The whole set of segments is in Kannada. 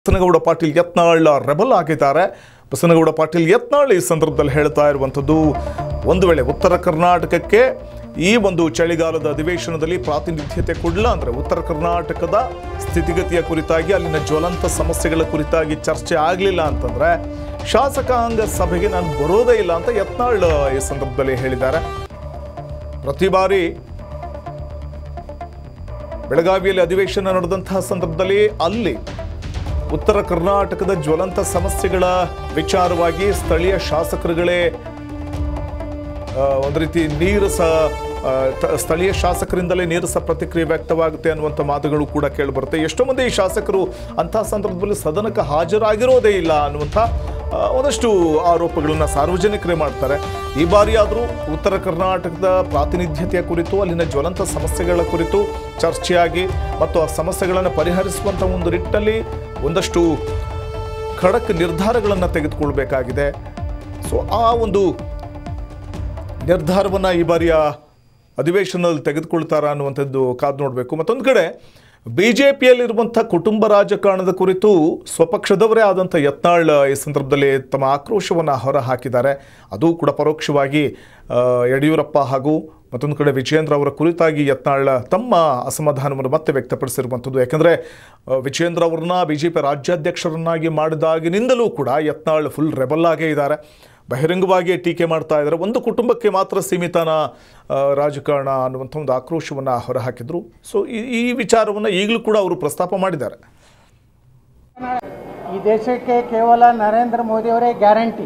ಬಸನಗೌಡ ಪಾಟೀಲ್ ಯತ್ನಾಳ್ ರೆಬಲ್ ಆಗಿದ್ದಾರೆ ಬಸನಗೌಡ ಪಾಟೀಲ್ ಯತ್ನಾಳ್ ಈ ಸಂದರ್ಭದಲ್ಲಿ ಹೇಳ್ತಾ ಇರುವಂಥದ್ದು ಒಂದು ವೇಳೆ ಉತ್ತರ ಕರ್ನಾಟಕಕ್ಕೆ ಈ ಒಂದು ಚಳಿಗಾಲದ ಅಧಿವೇಶನದಲ್ಲಿ ಪ್ರಾತಿನಿಧ್ಯತೆ ಕೊಡಲ್ಲ ಅಂದರೆ ಉತ್ತರ ಕರ್ನಾಟಕದ ಸ್ಥಿತಿಗತಿಯ ಕುರಿತಾಗಿ ಅಲ್ಲಿನ ಜ್ವಲಂತ ಸಮಸ್ಯೆಗಳ ಕುರಿತಾಗಿ ಚರ್ಚೆ ಆಗಲಿಲ್ಲ ಅಂತಂದ್ರೆ ಶಾಸಕಾಂಗ ಸಭೆಗೆ ನಾನು ಬರೋದೇ ಇಲ್ಲ ಅಂತ ಯತ್ನಾಳ್ ಈ ಸಂದರ್ಭದಲ್ಲಿ ಹೇಳಿದ್ದಾರೆ ಪ್ರತಿ ಬಾರಿ ಬೆಳಗಾವಿಯಲ್ಲಿ ಅಧಿವೇಶನ ನಡೆದಂತಹ ಸಂದರ್ಭದಲ್ಲಿ ಅಲ್ಲಿ ಉತ್ತರ ಕರ್ನಾಟಕದ ಜ್ವಲಂತ ಸಮಸ್ಯೆಗಳ ವಿಚಾರವಾಗಿ ಸ್ಥಳೀಯ ಶಾಸಕರುಗಳೇ ಆ, ಒಂದು ರೀತಿ ನೀರಸ ಆ, ತ- ಸ್ಥಳೀಯ ಶಾಸಕರಿಂದಲೇ ನೀರಸ ಪ್ರತಿಕ್ರಿಯೆ ವ್ಯಕ್ತವಾಗುತ್ತೆ ಅನ್ನುವಂಥ ಮಾತುಗಳು ಕೂಡ ಕೇಳಿಬರುತ್ತೆ ಎಷ್ಟೋ ಮಂದಿ ಶಾಸಕರು ಅಂತಹ ಸಂದರ್ಭದಲ್ಲಿ ಸದನಕ್ಕೆ ಹಾಜರಾಗಿರೋದೇ ಇಲ್ಲ ಅನ್ನುವಂಥ ಆ, ಒಂದಷ್ಟು ಆರೋಪಗಳನ್ನು ಸಾರ್ವಜನಿಕರೇ ಮಾಡ್ತಾರೆ ಈ ಬಾರಿ ಆದರೂ ಉತ್ತರ ಕರ್ನಾಟಕದ ಪ್ರಾತಿನಿಧ್ಯತೆಯ ಕುರಿತು ಅಲ್ಲಿನ ಜ್ವಲಂತ ಸಮಸ್ಯೆಗಳ ಕುರಿತು ಚರ್ಚೆಯಾಗಿ ಮತ್ತು ಆ ಸಮಸ್ಯೆಗಳನ್ನು ಪರಿಹರಿಸುವಂಥ ಒಂದು ನಿಟ್ಟಲ್ಲಿ ಒಂದಷ್ಟು ಖಡಕ್ ನಿರ್ಧಾರಗಳನ್ನು ತೆಗೆದುಕೊಳ್ಬೇಕಾಗಿದೆ ಸೊ ಆ ಒಂದು ನಿರ್ಧಾರವನ್ನು ಈ ಬಾರಿಯ ಅಧಿವೇಶನದಲ್ಲಿ ತೆಗೆದುಕೊಳ್ತಾರಾ ಅನ್ನುವಂಥದ್ದು ಕಾದು ನೋಡಬೇಕು ಮತ್ತೊಂದು ಕಡೆ ಬಿ ಜೆ ಪಿಯಲ್ಲಿರುವಂಥ ಕುಟುಂಬ ರಾಜಕಾರಣದ ಕುರಿತು ಸ್ವಪಕ್ಷದವರೇ ಆದಂಥ ಯತ್ನಾಳ್ ಈ ಸಂದರ್ಭದಲ್ಲಿ ತಮ್ಮ ಆಕ್ರೋಶವನ್ನು ಹೊರ ಹಾಕಿದ್ದಾರೆ ಅದು ಕೂಡ ಪರೋಕ್ಷವಾಗಿ ಆ, ಯಡಿಯೂರಪ್ಪ ಹಾಗೂ ಮತ್ತೊಂದು ಕಡೆ ವಿಜಯೇಂದ್ರ ಅವರ ಕುರಿತಾಗಿ ಯತ್ನಾಳ್ ತಮ್ಮ ಅಸಮಾಧಾನವನ್ನು ಮತ್ತೆ ವ್ಯಕ್ತಪಡಿಸಿರುವಂಥದ್ದು ಯಾಕೆಂದರೆ ವಿಜಯೇಂದ್ರ ಅವರನ್ನ ಬಿ ಜೆ ಪಿ ರಾಜ್ಯಾಧ್ಯಕ್ಷರನ್ನಾಗಿ ಮಾಡಿದಾಗಿನಿಂದಲೂ ಕೂಡ ಯತ್ನಾಳ್ ಫುಲ್ ರೆಬಲ್ ಆಗೇ ಇದ್ದಾರೆ ಬಹಿರಂಗವಾಗಿ ಟೀಕೆ ಮಾಡ್ತಾ ಇದ್ದಾರೆ ಒಂದು ಕುಟುಂಬಕ್ಕೆ ಮಾತ್ರ ಸೀಮಿತನ ಆ, ರಾಜಕಾರಣ ಅನ್ನುವಂಥ ಒಂದು ಆಕ್ರೋಶವನ್ನು ಹೊರಹಾಕಿದ್ರು ಸೊ ಈ ಈ ವಿಚಾರವನ್ನು ಈಗಲೂ ಕೂಡ ಅವರು ಪ್ರಸ್ತಾಪ ಮಾಡಿದ್ದಾರೆ ಈ ದೇಶಕ್ಕೆ ಕೇವಲ ನರೇಂದ್ರ ಮೋದಿಯವರೇ ಗ್ಯಾರಂಟಿ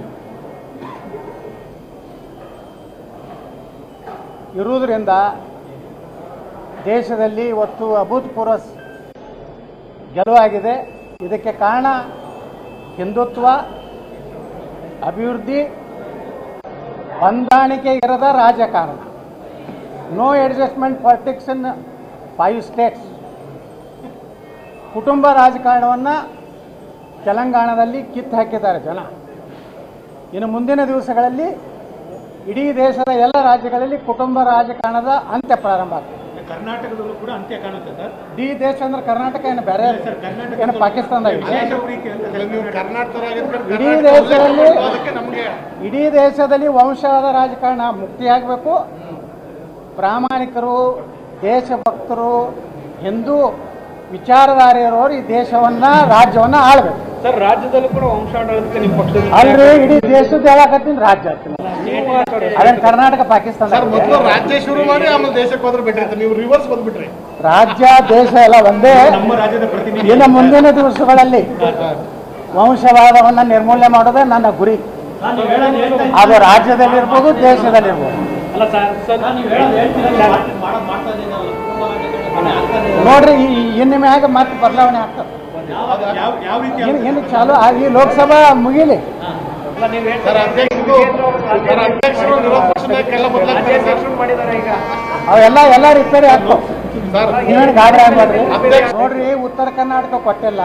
ಇರುವುದರಿಂದ ದೇಶದಲ್ಲಿ ಇವತ್ತು ಅಭೂತಪೂರ್ವ ಸ್- ಗೆಲುವಾಗಿದೆ ಇದಕ್ಕೆ ಕಾರಣ ಹಿಂದುತ್ವ ಅಭಿವೃದ್ಧಿ ಹೊಂದಾಣಿಕೆ ಇರದ ರಾಜಕಾರಣ no adjustment politics in five states ಕುಟುಂಬ ರಾಜಕಾರಣವನ್ನು ತೆಲಂಗಾಣದಲ್ಲಿ ಕಿತ್ತು ಹಾಕಿದ್ದಾರೆ ಜನ ಇನ್ನು ಮುಂದಿನ ದಿವಸಗಳಲ್ಲಿ ಇಡೀ ದೇಶದ ಎಲ್ಲ ರಾಜ್ಯಗಳಲ್ಲಿ ಕುಟುಂಬ ರಾಜಕಾರಣದ ಅಂತ್ಯ ಪ್ರಾರಂಭ ಆಗ್ತದೆ ಕರ್ನಾಟಕದಲ್ಲೂ ಕೂಡ ಅಂತ್ಯ ಕಾಣುತ್ತೆ ಸರ್ ಇಡೀ ದೇಶ ಅಂದ್ರೆ ಕರ್ನಾಟಕ ಏನು ಬೇರೆ ಏನು ಪಾಕಿಸ್ತಾನದಾಗ ವಿಶೇಷ ಪ್ರೀತಿ ಅಂತ ನೀವು ಇಡೀ ದೇಶದಲ್ಲಿ ಅದಕ್ಕೆ ನಮಗೆ ಇಡೀ ದೇಶದಲ್ಲಿ ವಂಶವಾದ ರಾಜಕಾರಣ ಮುಕ್ತಿಯಾಗಬೇಕು ಪ್ರಾಮಾಣಿಕರು ದೇಶಭಕ್ತರು ಹಿಂದೂ ವಿಚಾರಧಾರೆಯವರು ಈ ದೇಶವನ್ನ ರಾಜ್ಯವನ್ನ ಆಳ್ಬೇಕು ಸರ್ ರಾಜ್ಯದಲ್ಲೂ ಕೂಡ ವಂಶಾಡಳಿತಕ್ಕೆ ನಿಮ್ಮ ಪಕ್ಷದ ಅಲ್ರಿ ಇಡೀ ದೇಶದ ಹೇಳಕತ್ತೀನಿ ರಾಜ್ಯ ಅಂತೀನಿ. ಅದೇನ್ ಕರ್ನಾಟಕ ಪಾಕಿಸ್ತಾನ ಸರ್ ಮೊದಲು ರಾಜ್ಯ ಶುರು ಮಾಡಿ ಆಮೇಲೆ ದೇಶಕ್ಕೆ ಹೋದ್ರೆ ಬಿಟ್ರಿ ನೀವು ರಿವರ್ಸ್ ಬಂದ್ಬಿಟ್ರಿ ರಾಜ್ಯ ದೇಶ ಎಲ್ಲ ಒಂದೇ ನಮ್ಮ ರಾಜ್ಯದ ಪ್ರತಿನಿಧಿ ಇನ್ನು ಮುಂದಿನ ದಿವಸಗಳಲ್ಲಿ ವಂಶವಾದವನ್ನ ನಿರ್ಮೂಲನೆ ಮಾಡೋದೇ ನನ್ನ ಗುರಿ ಅದು ರಾಜ್ಯದಲ್ಲಿರ್ಬೋದು ದೇಶದಲ್ಲಿರ್ಬೋದು ಅಲ್ಲ ಸರ್ ಸರ್ ನೋಡ್ರಿ ಈ ಇನ್ನು ಮ್ಯಾಗ ಮತ್ತೆ ಬದಲಾವಣೆ ಆಗ್ತದೆ ಯಾವ ಯಾವ ರೀತಿ ಇನ್ನು ಇನ್ನು ಚಾಲು ಆ- ಈ ಲೋಕಸಭಾ ಮುಗಿಲಿ ಸರ್ ಅಧ್ಯಕ್ಷರು ಸರ್ ಅಧ್ಯಕ್ಷರು ವಿರೋಧ ಪಕ್ಷದ ನಾಯಕರೆಲ್ಲ ಬದಲಾಗ್ತಾರೆ ಸರ್ ಅವೆಲ್ಲ ಎಲ್ಲ ರಿಪೇರಿ ಆಗ್ತಾವ ಸರ್ ನೀವೇನು ಗಾಡಿ ಆಗ್ಬೇಡ್ರಿ ಅಧ್ಯಕ್ಷ- ನೋಡ್ರಿ ಉತ್ತರ ಕರ್ನಾಟಕ ಕೊಟ್ಟಿಲ್ಲ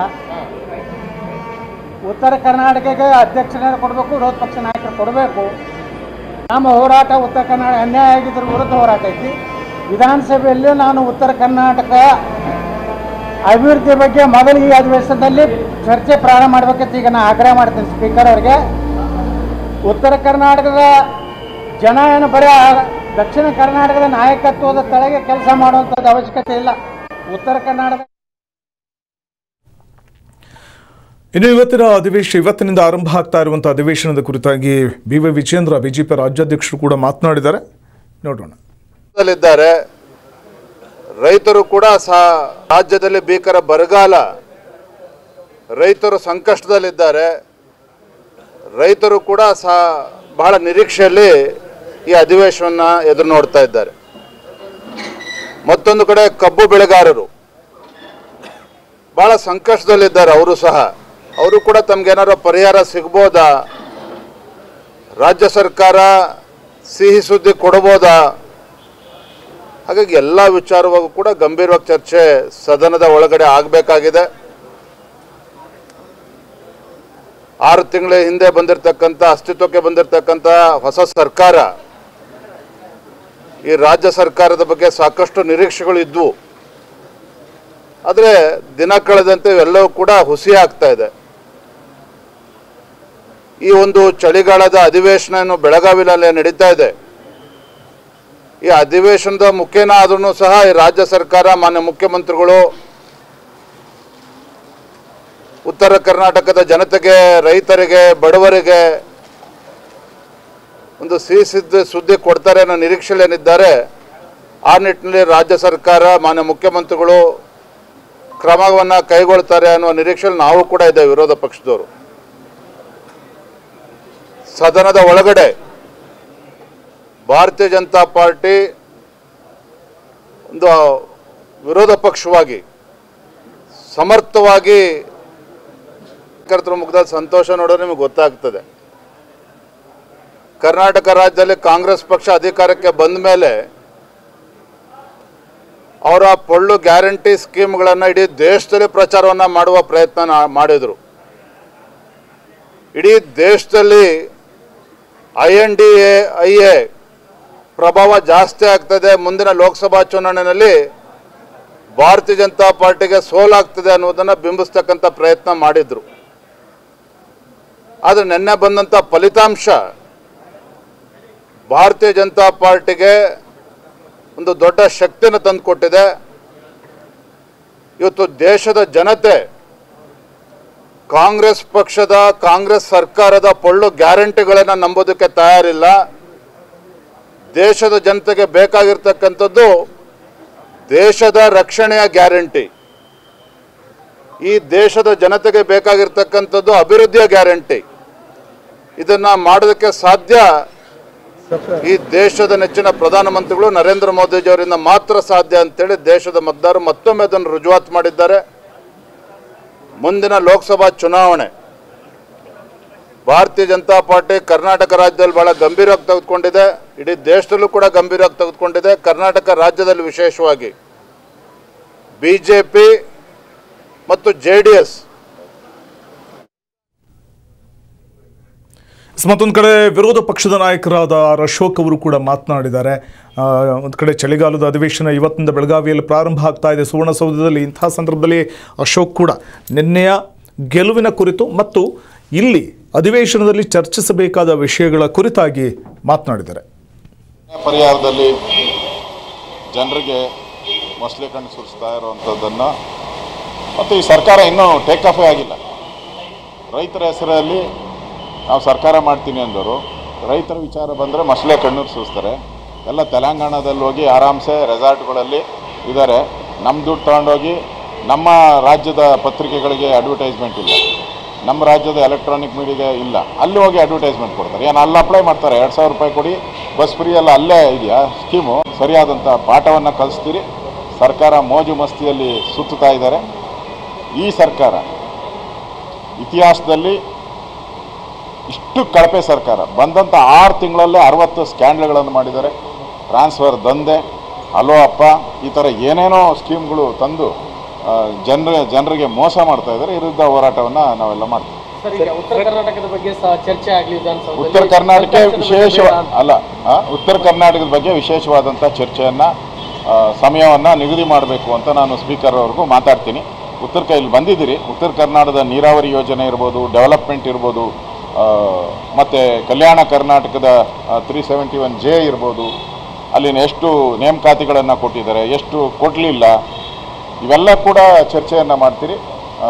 ಉತ್ತರ ಕರ್ನಾಟಕಕ್ಕೆ ಅಧ್ಯಕ್ಷರನ್ನ ಕೊಡಬೇಕು ವಿರೋಧ ಪಕ್ಷ ನಾಯಕರು ಕೊಡಬೇಕು ನಮ್ಮ ಹೋರಾಟ ಉತ್ತರ ಕರ್ನಾಟಕ ಅನ್ಯಾಯ ಆಗಿದ್ರ ವಿರುದ್ಧ ಹೋರಾಟ ಐತಿ ವಿಧಾನಸಭೆಯಲ್ಲಿ ನಾನು ಉತ್ತರ ಕರ್ನಾಟಕ ಅಭಿವೃದ್ಧಿ ಬಗ್ಗೆ ಮೊದಲು ಈ ಅಧಿವೇಶನದಲ್ಲಿ ಚರ್ಚೆ ಪ್ರಾರಂಭ ಮಾಡ್ಬೇಕಂತ ಈಗ ನಾನು ಆಗ್ರಹ ಮಾಡ್ತೀನಿ ಸ್ಪೀಕರ್ ಅವರಿಗೆ ಉತ್ತರ ಕರ್ನಾಟಕದ ಜನ ಏನು ಬರೀ ಆ ದಕ್ಷಿಣ ಕರ್ನಾಟಕದ ನಾಯಕತ್ವದ ತಳಗೆ ಕೆಲಸ ಮಾಡುವಂಥದ್ದು ಅವಶ್ಯಕತೆ ಇಲ್ಲ ಉತ್ತರ ಕರ್ನಾಟಕ ಇನ್ನು ಇವತ್ತಿನ ಅಧಿವೇಶನ ಇವತ್ತಿನಿಂದ ಆರಂಭ ಆಗ್ತಾ ಇರುವಂಥ ಅಧಿವೇಶನದ ಕುರಿತಾಗಿ ಬಿ ವೈ ವಿಜೇಂದ್ರ ಬಿಜೆಪಿ ರಾಜ್ಯಾಧ್ಯಕ್ಷರು ಕೂಡ ಮಾತನಾಡಿದ್ದಾರೆ ನೋಡೋಣ ಇದ್ದಾರೆ ರೈತರು ಕೂಡ ಸಹ ರಾಜ್ಯದಲ್ಲಿ ಭೀಕರ ಬರಗಾಲ ರೈತರು ಸಂಕಷ್ಟದಲ್ಲಿದ್ದಾರೆ ರೈತರು ಕೂಡ ಸಹ ಬಹಳ ನಿರೀಕ್ಷೆಯಲ್ಲಿ ಈ ಅಧಿವೇಶನವನ್ನು ಎದುರು ನೋಡ್ತಾ ಇದ್ದಾರೆ ಮತ್ತೊಂದು ಕಡೆ ಕಬ್ಬು ಬೆಳೆಗಾರರು ಬಹಳ ಸಂಕಷ್ಟದಲ್ಲಿದ್ದಾರೆ ಅವರು ಸಹ ಅವರು ಕೂಡ ತಮ್ಗೇನಾದ್ರು ಪರಿಹಾರ ಸಿಗ್ಬೋದಾ ರಾಜ್ಯ ಸರ್ಕಾರ ಸಿಹಿ ಸುದ್ದಿ ಕೊಡ್ಬೋದಾ ಹಾಗಾಗಿ ಎಲ್ಲ ವಿಚಾರವಾಗೂ ಕೂಡ ಗಂಭೀರವಾಗಿ ಚರ್ಚೆ ಸದನದ ಒಳಗಡೆ ಆಗಬೇಕಾಗಿದೆ ಆರು ತಿಂಗಳ ಹಿಂದೆ ಬಂದಿರತಕ್ಕಂಥ ಅಸ್ತಿತ್ವಕ್ಕೆ ಬಂದಿರತಕ್ಕಂಥ ಹೊಸ ಸರ್ಕಾರ ಈ ರಾಜ್ಯ ಸರ್ಕಾರದ ಬಗ್ಗೆ ಸಾಕಷ್ಟು ನಿರೀಕ್ಷೆಗಳು ಇದ್ವು ಆದರೆ ದಿನ ಕಳೆದಂತೆ ಇವೆಲ್ಲವೂ ಕೂಡ ಹುಸಿ ಆಗ್ತಾ ಇದೆ ಈ ಒಂದು ಚಳಿಗಾಲದ ಅಧಿವೇಶನ ಏನು ಬೆಳಗಾವಿನಲ್ಲಿ ನಡೀತಾ ಇದೆ ಈ ಅಧಿವೇಶನದ ಮುಖೇನ ಆದ್ರೂ ಸಹ ಈ ರಾಜ್ಯ ಸರ್ಕಾರ ಮಾನ್ಯ ಮುಖ್ಯಮಂತ್ರಿಗಳು ಉತ್ತರ ಕರ್ನಾಟಕದ ಜನತೆಗೆ ರೈತರಿಗೆ ಬಡವರಿಗೆ ಒಂದು ಸಿಹಿ ಸಿದ್ಧ ಸುದ್ದಿ ಕೊಡ್ತಾರೆ ಅನ್ನೋ ನಿರೀಕ್ಷೆಯಲ್ಲಿದ್ದಾರೆ ಆ ನಿಟ್ಟಿನಲ್ಲಿ ರಾಜ್ಯ ಸರ್ಕಾರ ಮಾನ್ಯ ಮುಖ್ಯಮಂತ್ರಿಗಳು ಕ್ರಮವನ್ನು ಕೈಗೊಳ್ತಾರೆ ಅನ್ನುವ ನಿರೀಕ್ಷೆಯಲ್ಲಿ ನಾವು ಕೂಡ ಇದ್ದೇವೆ ವಿರೋಧ ಪಕ್ಷದವರು ಸದನದ ಒಳಗಡೆ ಭಾರತೀಯ ಜನತಾ ಪಾರ್ಟಿ ಒಂದು ವಿರೋಧ ಪಕ್ಷವಾಗಿ ಸಮರ್ಥವಾಗಿ ಕಾರ್ಯಕರ್ತರ ಮುಖದಲ್ಲಿ ಸಂತೋಷ ನೋಡೋದು ನಿಮಗೆ ಗೊತ್ತಾಗ್ತದೆ ಕರ್ನಾಟಕ ರಾಜ್ಯದಲ್ಲಿ ಕಾಂಗ್ರೆಸ್ ಪಕ್ಷ ಅಧಿಕಾರಕ್ಕೆ ಬಂದ ಮೇಲೆ ಅವರ ಪೊಳ್ಳು ಗ್ಯಾರಂಟಿ ಸ್ಕೀಮ್ಗಳನ್ನು ಇಡೀ ದೇಶದಲ್ಲಿ ಪ್ರಚಾರವನ್ನು ಮಾಡುವ ಪ್ರಯತ್ನ ನಾ- ಮಾಡಿದರು ಇಡೀ ದೇಶದಲ್ಲಿ I N D A I A ಪ್ರಭಾವ ಜಾಸ್ತಿ ಆಗ್ತದೆ ಮುಂದಿನ ಲೋಕಸಭಾ ಚುನಾವಣೆಯಲ್ಲಿ ಭಾರತೀಯ ಜನತಾ ಪಾರ್ಟಿಗೆ ಸೋಲಾಗ್ತದೆ ಅನ್ನೋದನ್ನು ಬಿಂಬಿಸ್ತಕ್ಕಂಥ ಪ್ರಯತ್ನ ಮಾಡಿದರು ಆದರೆ ನಿನ್ನೆ ಬಂದಂಥ ಫಲಿತಾಂಶ ಭಾರತೀಯ ಜನತಾ ಪಾರ್ಟಿಗೆ ಒಂದು ದೊಡ್ಡ ಶಕ್ತಿಯನ್ನು ತಂದುಕೊಟ್ಟಿದೆ ಇವತ್ತು ದೇಶದ ಜನತೆ ಕಾಂಗ್ರೆಸ್ ಪಕ್ಷದ ಕಾಂಗ್ರೆಸ್ ಸರ್ಕಾರದ ಪೊಳ್ಳು ಗ್ಯಾರಂಟಿಗಳನ್ನು ನಂಬೋದಕ್ಕೆ ತಯಾರಿಲ್ಲ ದೇಶದ ಜನತೆಗೆ ಬೇಕಾಗಿರ್ತಕ್ಕಂಥದ್ದು ದೇಶದ ರಕ್ಷಣೆಯ ಗ್ಯಾರಂಟಿ ಈ ದೇಶದ ಜನತೆಗೆ ಬೇಕಾಗಿರ್ತಕ್ಕಂಥದ್ದು ಅಭಿವೃದ್ಧಿಯ ಗ್ಯಾರಂಟಿ ಇದನ್ನ ಮಾಡೋದಕ್ಕೆ ಸಾಧ್ಯ ಈ ದೇಶದ ನೆಚ್ಚಿನ ಪ್ರಧಾನಮಂತ್ರಿಗಳು ನರೇಂದ್ರ ಮೋದಿಜಿಯವರಿಂದ ಮಾತ್ರ ಸಾಧ್ಯ ಅಂತೇಳಿ ದೇಶದ ಮತದಾರರು ಮತ್ತೊಮ್ಮೆ ಅದನ್ನು ರುಜುವಾತು ಮಾಡಿದ್ದಾರೆ ಮುಂದಿನ ಲೋಕಸಭಾ ಚುನಾವಣೆ ಭಾರತೀಯ ಜನತಾ ಪಾರ್ಟಿ ಕರ್ನಾಟಕ ರಾಜ್ಯದಲ್ಲಿ ಬಹಳ ಗಂಭೀರವಾಗಿ ತೆಗೆದುಕೊಂಡಿದೆ ಇಡೀ ದೇಶದಲ್ಲೂ ಕೂಡ ಗಂಭೀರವಾಗಿ ತೆಗೆದುಕೊಂಡಿದೆ ಕರ್ನಾಟಕ ರಾಜ್ಯದಲ್ಲಿ ವಿಶೇಷವಾಗಿ ಬಿ ಜೆ ಪಿ ಮತ್ತು ಜೆ ಡಿ ಎಸ್ ಮತ್ತೊಂದು ಕಡೆ ವಿರೋಧ ಪಕ್ಷದ ನಾಯಕರಾದ ಆರ್ ಅಶೋಕ್ ಅವರು ಕೂಡ ಮಾತನಾಡಿದ್ದಾರೆ ಆ, ಒಂದು ಕಡೆ ಚಳಿಗಾಲದ ಅಧಿವೇಶನ ಇವತ್ತಿನಿಂದ ಬೆಳಗಾವಿಯಲ್ಲಿ ಪ್ರಾರಂಭ ಆಗ್ತಾ ಇದೆ ಸುವರ್ಣಸೌಧದಲ್ಲಿ ಇಂತಹ ಸಂದರ್ಭದಲ್ಲಿ ಅಶೋಕ್ ಕೂಡ ನಿನ್ನೆಯ ಗೆಲುವಿನ ಕುರಿತು ಮತ್ತು ಇಲ್ಲಿ ಅಧಿವೇಶನದಲ್ಲಿ ಚರ್ಚಿಸಬೇಕಾದ ವಿಷಯಗಳ ಕುರಿತಾಗಿ ಮಾತನಾಡಿದ್ದಾರೆ ಪರಿಹಾರದಲ್ಲಿ ಜನರಿಗೆ ಮೊಸಳೆ ಕಣ್ಣು ಸುರಿಸ್ತಾ ಇರುವಂಥದ್ದನ್ನು ಮತ್ತು ಈ ಸರ್ಕಾರ ಇನ್ನೂ ಟೇಕ್ ಆಫೇ ಆಗಿಲ್ಲ ರೈತರ ಹೆಸರಲ್ಲಿ ನಾವು ಸರ್ಕಾರ ಮಾಡ್ತೀನಿ ಅಂದರು ರೈತರ ವಿಚಾರ ಬಂದರೆ ಮೊಸಳೆ ಕಣ್ಣೀರು ಸುರಿಸ್ತಾರೆ ಎಲ್ಲ ತೆಲಂಗಾಣದಲ್ಲಿ ಹೋಗಿ ಆರಾಮ್ಸೆ ರೆಸಾರ್ಟ್ಗಳಲ್ಲಿ ಇದ್ದಾರೆ ನಮ್ಮ ದುಡ್ಡು ತೊಗೊಂಡೋಗಿ ನಮ್ಮ ರಾಜ್ಯದ ಪತ್ರಿಕೆಗಳಿಗೆ ಅಡ್ವರ್ಟೈಸ್ಮೆಂಟ್ ಇಲ್ಲ ನಮ್ಮ ರಾಜ್ಯದ ಎಲೆಕ್ಟ್ರಾನಿಕ್ ಮೀಡಿಯಾಗೆ ಇಲ್ಲ ಅಲ್ಲಿ ಹೋಗಿ ಅಡ್ವರ್ಟೈಸ್ಮೆಂಟ್ ಕೊಡ್ತಾರೆ ಏನು ಅಲ್ಲಿ ಅಪ್ಲೈ ಮಾಡ್ತಾರೆ ಎರಡು ಸಾವಿರ ರೂಪಾಯಿ ಕೊಡಿ ಬಸ್ ಫ್ರೀ ಎಲ್ಲ ಅಲ್ಲೇ ಇದೆಯಾ ಸ್ಕೀಮು ಸರಿಯಾದಂಥ ಪಾಠವನ್ನು ಕಲಿಸ್ತೀರಿ ಸರ್ಕಾರ ಮೋಜು ಮಸ್ತಿಯಲ್ಲಿ ಸುತ್ತುತ್ತಾ ಇದ್ದಾರೆ ಈ ಸರ್ಕಾರ ಇತಿಹಾಸದಲ್ಲಿ ಇಷ್ಟು ಕಳಪೆ ಸರ್ಕಾರ ಬಂದಂಥ ಆರು ತಿಂಗಳಲ್ಲೇ ಅರವತ್ತು ಸ್ಕ್ಯಾಂಡ್ಲ್ಗಳನ್ನು ಮಾಡಿದ್ದಾರೆ ಟ್ರಾನ್ಸ್ಫರ್ ದಂಧೆ ಅಲೋ ಅಪ್ಪ ಈ ಥರ ಏನೇನೋ ಸ್ಕೀಮ್ಗಳು ತಂದು ಜನರ ಜನರಿಗೆ ಮೋಸ ಮಾಡ್ತಾ ಇದ್ದಾರೆ ವಿರುದ್ಧ ಹೋರಾಟವನ್ನು ನಾವೆಲ್ಲ ಮಾಡ್ತೀವಿ ಸರ್ ಈಗ ಉತ್ತರ ಕರ್ನಾಟಕದ ಬಗ್ಗೆ ಸಹ ಚರ್ಚೆ ಆಗಲಿ ವಿಧಾನಸೌಧದಲ್ಲಿ ಉತ್ತರ ಕರ್ನಾಟಕ ಸರ್ಕಾರದ ವಿಶೇಷ ಬೇಡ ಅಂತ. ಅಲ್ಲ ಆ, ಉತ್ತರ ಕರ್ನಾಟಕದ ಬಗ್ಗೆ ವಿಶೇಷವಾದಂಥ ಚರ್ಚೆಯನ್ನು ಸಮಯವನ್ನು ನಿಗದಿ ಮಾಡಬೇಕು ಅಂತ ನಾನು ಸ್ಪೀಕರ್ ಅವ್ರಿಗೂ ಮಾತಾಡ್ತೀನಿ ಉತ್ತರ ಕ ಇಲ್ಲಿ ಬಂದಿದ್ದೀರಿ ಉತ್ತರ ಕರ್ನಾಟಕದ ನೀರಾವರಿ ಯೋಜನೆ ಇರ್ಬೋದು ಡೆವಲಪ್ಮೆಂಟ್ ಇರ್ಬೋದು ಆ, ಮತ್ತು ಕಲ್ಯಾಣ ಕರ್ನಾಟಕದ ತ್ರೀ ಸೆವೆಂಟಿ ಒನ್ ಜೆ ಇರ್ಬೋದು ಅಲ್ಲಿನ ಎಷ್ಟು ನೇಮಕಾತಿಗಳನ್ನು ಕೊಟ್ಟಿದ್ದಾರೆ ಎಷ್ಟು ಕೊಡಲಿಲ್ಲ ಇವೆಲ್ಲ ಕೂಡ ಚರ್ಚೆಯನ್ನು ಮಾಡ್ತೀರಿ ಆ,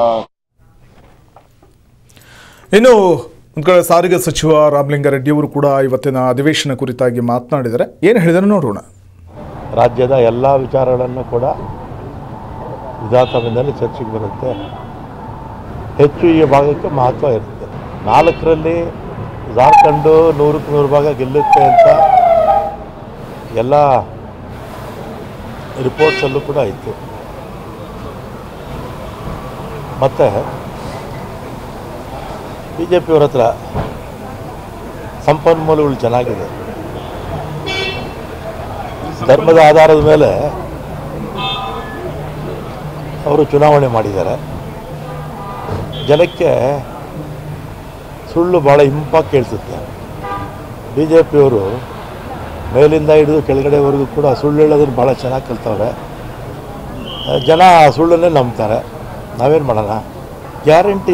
ಇನ್ನು ಒಂದು ಕಡೆ ಸಾರಿಗೆ ಸಚಿವ ರಾಮಲಿಂಗಾರೆಡ್ಡಿ ಅವರು ಕೂಡ ಇವತ್ತಿನ ಅಧಿವೇಶನ ಕುರಿತಾಗಿ ಮಾತನಾಡಿದ್ದಾರೆ ಏನು ಹೇಳಿದ್ದಾರೆ ನೋಡೋಣ ರಾಜ್ಯದ ಎಲ್ಲ ವಿಚಾರಗಳನ್ನು ಕೂಡ ವಿಧಾನಸಭೆಯಲ್ಲಿ ಚರ್ಚೆಗೆ ಬರುತ್ತೆ ಹೆಚ್ಚು ಈ ಭಾಗಕ್ಕೆ ಮಹತ್ವ ಇರುತ್ತೆ ನಾಲ್ಕರಲ್ಲಿ ಜಾರ್ಖಂಡು ನೂರಕ್ಕೆ ನೂರು ಭಾಗ ಗೆಲ್ಲುತ್ತೆ ಅಂತ ಎಲ್ಲ ರಿಪೋರ್ಟ್ಸಲ್ಲೂ ಕೂಡ ಇತ್ತು ಮತ್ತು ಬಿ ಜೆ ಪಿಯವ್ರ ಹತ್ರ ಸಂಪನ್ಮೂಲಗಳು ಚೆನ್ನಾಗಿದೆ ಧರ್ಮದ ಆಧಾರದ ಮೇಲೆ ಅವರು ಚುನಾವಣೆ ಮಾಡಿದ್ದಾರೆ ಜನಕ್ಕೆ ಸುಳ್ಳು ಭಾಳ ಇಂಪಾಗಿ ಕೇಳಿಸುತ್ತೆ ಬಿ ಜೆ ಪಿಯವರು ಮೇಲಿಂದ ಹಿಡಿದು ಕೆಳಗಡೆವರೆಗೂ ಕೂಡ ಸುಳ್ಳು ಹೇಳೋದನ್ನು ಭಾಳ ಚೆನ್ನಾಗಿ ಕಲ್ತವ್ರೆ ಜನ ಸುಳ್ಳನ್ನೇ ನಂಬ್ತಾರೆ ನಾವೇನು ಮಾಡೋಣ ಗ್ಯಾರಂಟಿ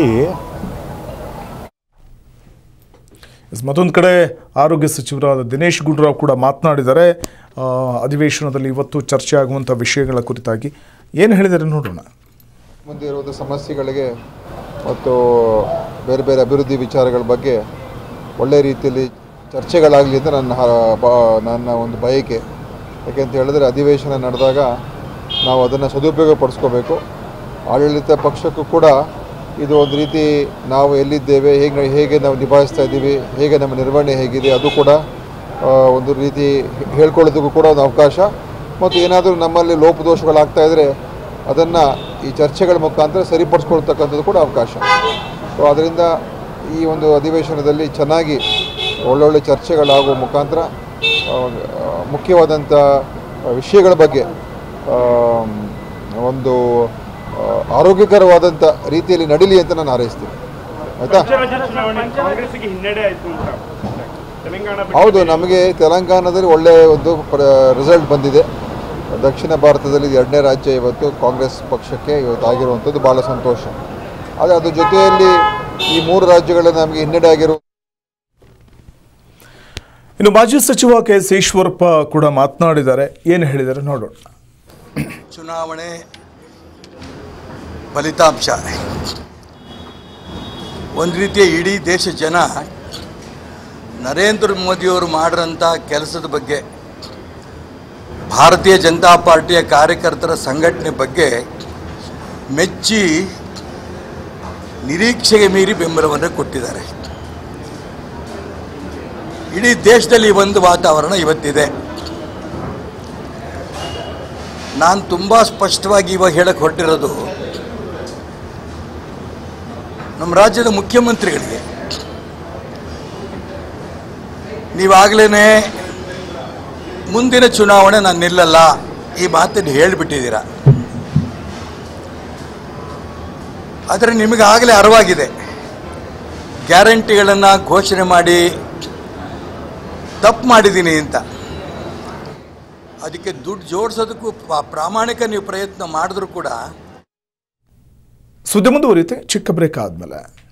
ಎಸ್, ಮತ್ತೊಂದು ಕಡೆ ಆರೋಗ್ಯ ಸಚಿವರಾದ ದಿನೇಶ್ ಗುಂಡೂರಾವ್ ಕೂಡ ಮಾತನಾಡಿದ್ದಾರೆ ಆ, ಅಧಿವೇಶನದಲ್ಲಿ ಇವತ್ತು ಚರ್ಚೆ ಆಗುವಂಥ ವಿಷಯಗಳ ಕುರಿತಾಗಿ ಏನು ಹೇಳಿದ್ದಾರೆ ನೋಡೋಣ ಮುಂದೆ ಇರುವಂಥ ಸಮಸ್ಯೆಗಳಿಗೆ ಮತ್ತು ಬೇರೆ ಬೇರೆ ಅಭಿವೃದ್ಧಿ ವಿಚಾರಗಳ ಬಗ್ಗೆ ಒಳ್ಳೆಯ ರೀತಿಯಲ್ಲಿ ಚರ್ಚೆಗಳಾಗಲಿ ಅಂತ ನನ್ನ ಹ- ಬ- ನನ್ನ ಒಂದು ಬಯಕೆ ಯಾಕೆಂತ ಹೇಳಿದ್ರೆ ಅಧಿವೇಶನ ನಡೆದಾಗ ನಾವು ಅದನ್ನು ಸದುಪಯೋಗ ಪಡಿಸ್ಕೋಬೇಕು ಆಡಳಿತ ಪಕ್ಷಕ್ಕೂ ಕೂಡ ಇದು ಒಂದು ರೀತಿ ನಾವು ಎಲ್ಲಿದ್ದೇವೆ ಹೇಗೆ ಹೇಗೆ ನಾವು ನಿಭಾಯಿಸ್ತಾ ಇದ್ದೀವಿ ಹೇಗೆ ನಮ್ಮ ನಿರ್ವಹಣೆ ಹೇಗಿದೆ ಅದು ಕೂಡ ಆ, ಒಂದು ರೀತಿ ಹೇಳ್ಕೊಳ್ಳೋದಕ್ಕೂ ಕೂಡ ಒಂದು ಅವಕಾಶ ಮತ್ತು ಏನಾದರೂ ನಮ್ಮಲ್ಲಿ ಲೋಪದೋಷಗಳಾಗ್ತಾ ಇದ್ದರೆ ಅದನ್ನು ಈ ಚರ್ಚೆಗಳ ಮುಖಾಂತರ ಸರಿಪಡಿಸ್ಕೊಳ್ತಕ್ಕಂಥದ್ದು ಕೂಡ ಅವಕಾಶ ಸೊ ಅದರಿಂದ ಈ ಒಂದು ಅಧಿವೇಶನದಲ್ಲಿ ಚೆನ್ನಾಗಿ ಒಳ್ಳೊಳ್ಳೆ ಚರ್ಚೆಗಳಾಗುವ ಮುಖಾಂತರ ಆ, ಮುಖ್ಯವಾದಂಥ ವಿಷಯಗಳ ಬಗ್ಗೆ ಆ, ಒಂದು ಆ, ಆರೋಗ್ಯಕರವಾದಂಥ ರೀತಿಯಲ್ಲಿ ನಡೀಲಿ ಅಂತ ನಾನು ಹಾರೈಸ್ತೀನಿ ಆಯಿತಾ ಕಾಂಗ್ರೆಸ್ಗೆ ಹಿನ್ನಡೆ ಆಯ್ತು ಅಂತ ತೆಲಂಗಾಣ ಹೌದು ನಮಗೆ ತೆಲಂಗಾಣದಲ್ಲಿ ಒಳ್ಳೆಯ ಒಂದು ರಿಸಲ್ಟ್ ಬಂದಿದೆ ದಕ್ಷಿಣ ಭಾರತದಲ್ಲಿ ಇದು ಎರಡನೇ ರಾಜ್ಯ ಇವತ್ತು ಕಾಂಗ್ರೆಸ್ ಪಕ್ಷಕ್ಕೆ ಇವತ್ತು ಆಗಿರುವಂಥದ್ದು ಭಾಳ ಸಂತೋಷ ಆದರೆ ಅದ್ರ ಜೊತೆಯಲ್ಲಿ ಈ ಮೂರು ರಾಜ್ಯಗಳಲ್ಲಿ ನಮಗೆ ಹಿನ್ನಡೆ ಆಗಿರೋ ಇನ್ನು ಮಾಜಿ ಸಚಿವ ಕೆ ಎಸ್ ಈಶ್ವರಪ್ಪ ಕೂಡ ಮಾತನಾಡಿದ್ದಾರೆ ಏನು ಹೇಳಿದ್ದಾರೆ ನೋಡೋಣ ಚುನಾವಣೆ ಫಲಿತಾಂಶ ಒಂದು ರೀತಿಯ ಇಡೀ ದೇಶ ಜನ ನರೇಂದ್ರ ಮೋದಿಯವರು ಮಾಡಿರೋಂಥ ಕೆಲಸದ ಬಗ್ಗೆ ಭಾರತೀಯ ಜನತಾ ಪಾರ್ಟಿಯ ಕಾರ್ಯಕರ್ತರ ಸಂಘಟನೆ ಬಗ್ಗೆ ಮೆಚ್ಚಿ ನಿರೀಕ್ಷೆಗೆ ಮೀರಿ ಬೆಂಬಲವನ್ನು ಕೊಟ್ಟಿದ್ದಾರೆ ಇಡೀ ದೇಶದಲ್ಲಿ ಈ ಒಂದು ವಾತಾವರಣ ಇವತ್ತಿದೆ ನಾನು ತುಂಬ ಸ್ಪಷ್ಟವಾಗಿ ಇವಾಗ ಹೇಳಕ್ಕೆ ಹೊರಟಿರೋದು ನಮ್ಮ ರಾಜ್ಯದ ಮುಖ್ಯಮಂತ್ರಿಗಳಿಗೆ ನೀವಾಗಲೇ ಮುಂದಿನ ಚುನಾವಣೆ ನಾನು ನಿಲ್ಲಲ್ಲ ಈ ಮಾತನ್ನು ಹೇಳಿಬಿಟ್ಟಿದ್ದೀರ ಆದರೆ ನಿಮಗಾಗಲೇ ಅರಿವಾಗಿದೆ ಗ್ಯಾರಂಟಿಗಳನ್ನು ಘೋಷಣೆ ಮಾಡಿ ತಪ್ಪು ಮಾಡಿದ್ದೀನಿ ಅಂತ ಅದಕ್ಕೆ ದುಡ್ಡು ಜೋಡಿಸೋದಕ್ಕೂ ಪ- ಪ್ರಾಮಾಣಿಕ ನೀವು ಪ್ರಯತ್ನ ಮಾಡಿದ್ರೂ ಕೂಡ ಸುದ್ದಿ ಮುಂದುವರಿಯುತ್ತೆ ಚಿಕ್ಕ ಬ್ರೇಕ್ ಆದಮೇಲೆ